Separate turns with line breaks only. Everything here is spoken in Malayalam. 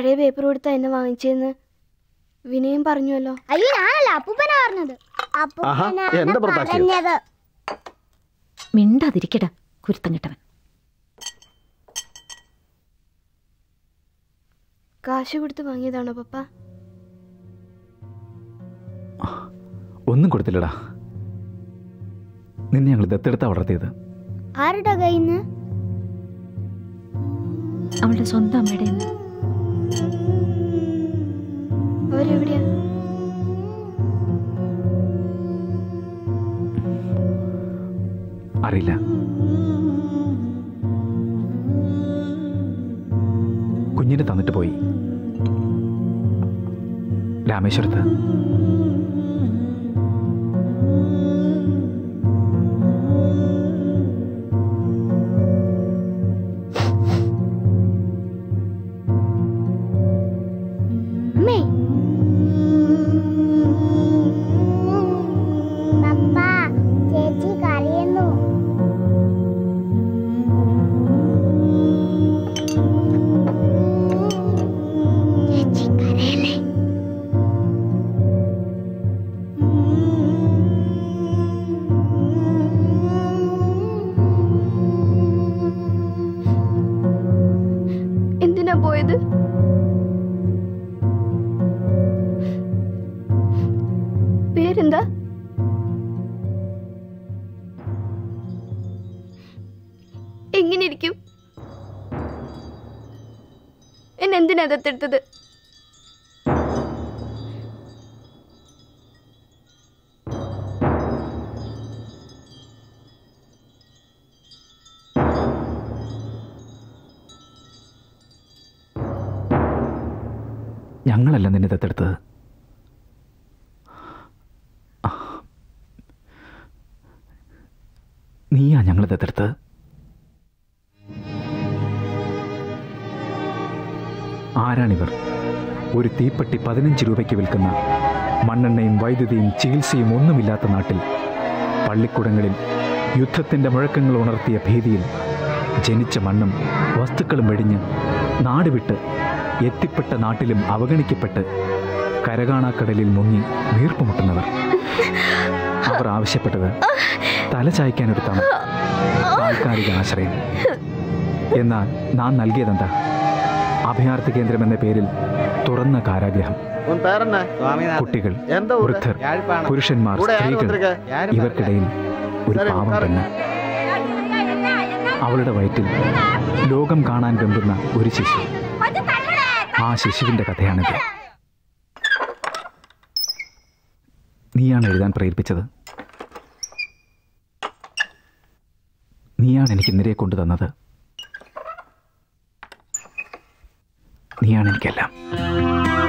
പഴയ പേപ്പർ കൊടുത്താ എന്നെ വാങ്ങിച്ചെന്ന് വിനയം പറഞ്ഞുവല്ലോ
അയ്യോ ഞാനല്ല അപ്പൂപ്പനാ പറഞ്ഞത്
ആഹാ,
അപ്പൂപ്പനാണ്
എന്റെ പുറത്താക്കിയോ?
പറഞ്ഞത്
മിണ്ടാതിരിക്കട കുരുത്തം കിട്ടവൻ
കാശ് കൊടുത്ത് വാങ്ങിയതാണോ പപ്പ
ഒന്നും കൊടുത്തില്ലടാ നിന്നെ ഞങ്ങൾ ദത്തെടുത്താ വളർത്തിയത്
ആരുടെ കയ്യിന്ന്
അവളുടെ സ്വന്തം അമ്മയുടെ നിന്ന്.
അവരെവിടെയാ
അറിയില്ല കുഞ്ഞിനെ തന്നിട്ട് പോയി രാമേശ്വരത്ത്
അമ്മേ പപ്പ ചേച്ചി കരയുന്നു ചേച്ചി കരയല്ലേ
എന്തിനാ പോയത് പേരെന്താ എങ്ങനെ ഇരിക്കും എന്നെ എന്തിനാ ദത്തെടുത്തത്
ഞങ്ങളല്ല നിന്നെ ദത്തെടുത്തത് നീയാ ഞങ്ങൾ ദത്തെടുത്തത് ആരാണിവർ ഒരു തീപ്പെട്ടി പതിനഞ്ച് രൂപയ്ക്ക് വിൽക്കുന്ന മണ്ണെണ്ണയും വൈദ്യുതിയും ചികിത്സയും ഒന്നുമില്ലാത്ത നാട്ടിൽ പള്ളിക്കുടങ്ങളിൽ യുദ്ധത്തിൻ്റെ മുഴക്കങ്ങൾ ഉണർത്തിയ ഭീതിയിൽ ജനിച്ച മണ്ണും വസ്തുക്കളും വെടിഞ്ഞ് നാട് വിട്ട് എത്തിപ്പെട്ട നാട്ടിലും അവഗണിക്കപ്പെട്ട് കരകാണാക്കടലിൽ മുങ്ങി വീർപ്പുമുട്ടുന്നവർ അവർ ആവശ്യപ്പെട്ടത് തലചായ്ക്കാനൊരു തണ താൽക്കാലിക ആശ്രയം എന്നാൽ നാം നൽകിയതെന്താ അഭയാർത്ഥി കേന്ദ്രം എന്ന പേരിൽ തുറന്ന കാരാഗ്രഹം
உன் பேர் என்ன
കുട്ടികൾ
எந்த ஊரு
വൃദ്ധർ പുരുഷന്മാർ
கூட யார்
സ്ത്രീകൾ
வந்திருக்க யாரு
ഇവർക്കിടയിൽ ഒരു
சரி,
പാവം
உட்காரு.
പെണ്ണ് അവളുടെ വയറ്റിൽ ലോകം കാണാൻ വെമ്പുന്ന ഒരു ശിശു ആ ശിശുവിന്റെ കഥയാണിത് നീയാണ് എഴുതാൻ പ്രേരിപ്പിച്ചത് നീയാണ് എനിക്ക് നിരയെ കൊണ്ടു തന്നത് നീയാണ് എനിക്കെല്ലാം